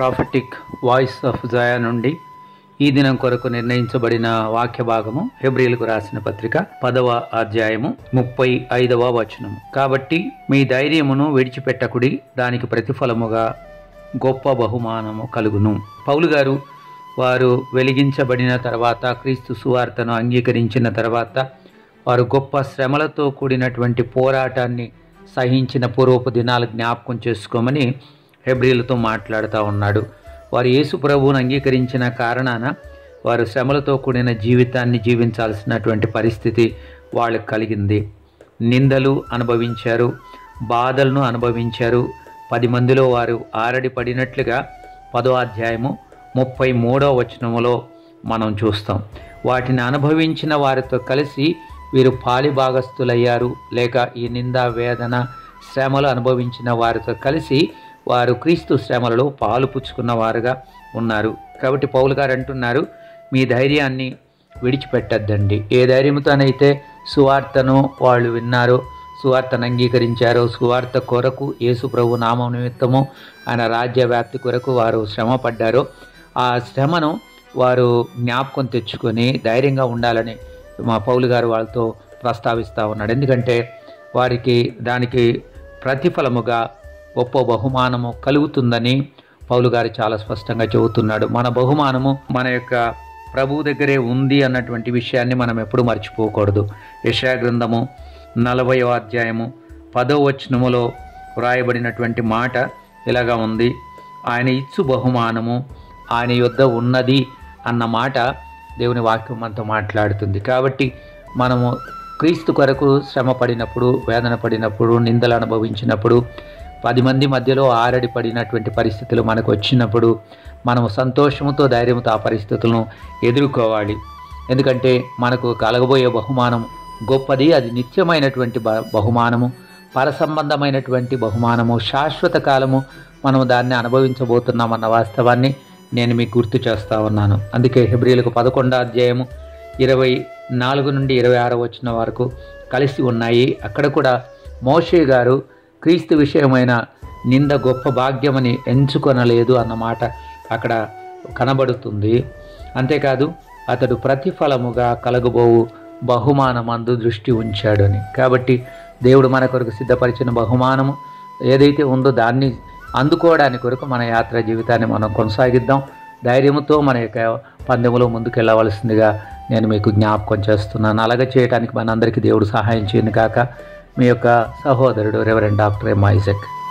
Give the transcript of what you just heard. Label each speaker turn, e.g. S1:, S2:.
S1: prophetic voice of జయా నుండి ఈ దినం కొరకు నిర్ణయించబడిన వాక్య భాగము హెబ్రిలకు రాసిన పత్రిక పదవ అధ్యాయము ముప్పై ఐదవ వచనము కాబట్టి మీ ధైర్యమును విడిచిపెట్టకుడి దానికి ప్రతిఫలముగా గొప్ప బహుమానము కలుగును పౌలు గారు వారు వెలిగించబడిన తర్వాత క్రీస్తు సువార్తను అంగీకరించిన తర్వాత వారు గొప్ప శ్రమలతో కూడినటువంటి పోరాటాన్ని సహించిన పూర్వపు దినాలు జ్ఞాపకం చేసుకోమని హెబ్రిలతో మాట్లాడుతూ ఉన్నాడు వారు యేసు ప్రభువును అంగీకరించిన కారణాన వారు శ్రమలతో కూడిన జీవితాన్ని జీవించాల్సినటువంటి పరిస్థితి వాళ్ళకి కలిగింది నిందలు అనుభవించారు బాధలను అనుభవించారు పది మందిలో వారు ఆరడి పడినట్లుగా పదో అధ్యాయము ముప్పై మూడో వచనములో మనం చూస్తాం వాటిని అనుభవించిన వారితో కలిసి వీరు పాలిభాగస్తులయ్యారు లేక ఈ నింద వేదన శ్రమలు అనుభవించిన వారితో కలిసి వారు క్రీస్తు శ్రమలలో పాలు పుచ్చుకున్న వారుగా ఉన్నారు కాబట్టి పౌలు గారు అంటున్నారు మీ ధైర్యాన్ని విడిచిపెట్టద్దండి ఏ ధైర్యంతోనైతే సువార్తను వాళ్ళు విన్నారో సువార్తను అంగీకరించారో సువార్త కొరకు యేసు ప్రభు నామం నిమిత్తము ఆయన రాజ్య వ్యాప్తి కొరకు వారు శ్రమ పడ్డారో ఆ శ్రమను వారు జ్ఞాపకం తెచ్చుకొని ధైర్యంగా ఉండాలని మా పౌలు గారు వాళ్ళతో ప్రస్తావిస్తూ ఉన్నాడు ఎందుకంటే వారికి దానికి ప్రతిఫలముగా గొప్ప బహుమానము కలుగుతుందని పౌలు గారు చాలా స్పష్టంగా చెబుతున్నాడు మన బహుమానము మన యొక్క ప్రభువు దగ్గరే ఉంది అన్నటువంటి విషయాన్ని మనం ఎప్పుడు మర్చిపోకూడదు యశా గ్రంథము నలభయో అధ్యాయము పదో వచనములో వ్రాయబడినటువంటి మాట ఇలాగా ఉంది ఆయన ఇచ్చు బహుమానము ఆయన యొద్ద ఉన్నది అన్న మాట దేవుని వాక్యం మనతో మాట్లాడుతుంది కాబట్టి మనము క్రీస్తు కొరకు శ్రమ పడినప్పుడు వేదన పడినప్పుడు నిందలు అనుభవించినప్పుడు పది మంది మధ్యలో ఆరడి పడినటువంటి పరిస్థితులు మనకు వచ్చినప్పుడు మనము సంతోషంతో ధైర్యంతో ఆ పరిస్థితులను ఎదుర్కోవాలి ఎందుకంటే మనకు కలగబోయే బహుమానం గొప్పది అది నిత్యమైనటువంటి బ- బహుమానము పరసంబంధమైనటువంటి బహుమానము శాశ్వత కాలము మనం దాన్ని అనుభవించబోతున్నామన్న వాస్తవాన్ని నేను మీకు గుర్తు చేస్తా ఉన్నాను అందుకే హెబ్రిలకు పదకొండో అధ్యాయము ఇరవై నాలుగు నుండి ఇరవై ఆరు వచ్చిన వరకు కలిసి ఉన్నాయి అక్కడ కూడా మోషే గారు క్రీస్తు విషయమైన నింద గొప్ప భాగ్యమని ఎంచుకొనలేదు అన్నమాట అక్కడ కనబడుతుంది అంతేకాదు అతడు ప్రతిఫలముగా కలగబోవు బహుమానమందు దృష్టి ఉంచాడు అని కాబట్టి దేవుడు మన కొరకు సిద్ధపరిచిన బహుమానము ఏదైతే ఉందో దాన్ని అందుకోవడానికి కొరకు మన యాత్ర జీవితాన్ని మనం కొనసాగిద్దాం ధైర్యంతో మన యొక్క పందెములో ముందుకెళ్ళవలసిందిగా నేను మీకు జ్ఞాపకం చేస్తున్నాను అలాగే చేయడానికి మనందరికీ దేవుడు సహాయం చేయను కాక మీ యొక్క సహోదరుడు రెవరెండ్ డాక్టర్ ఎం ఐజక్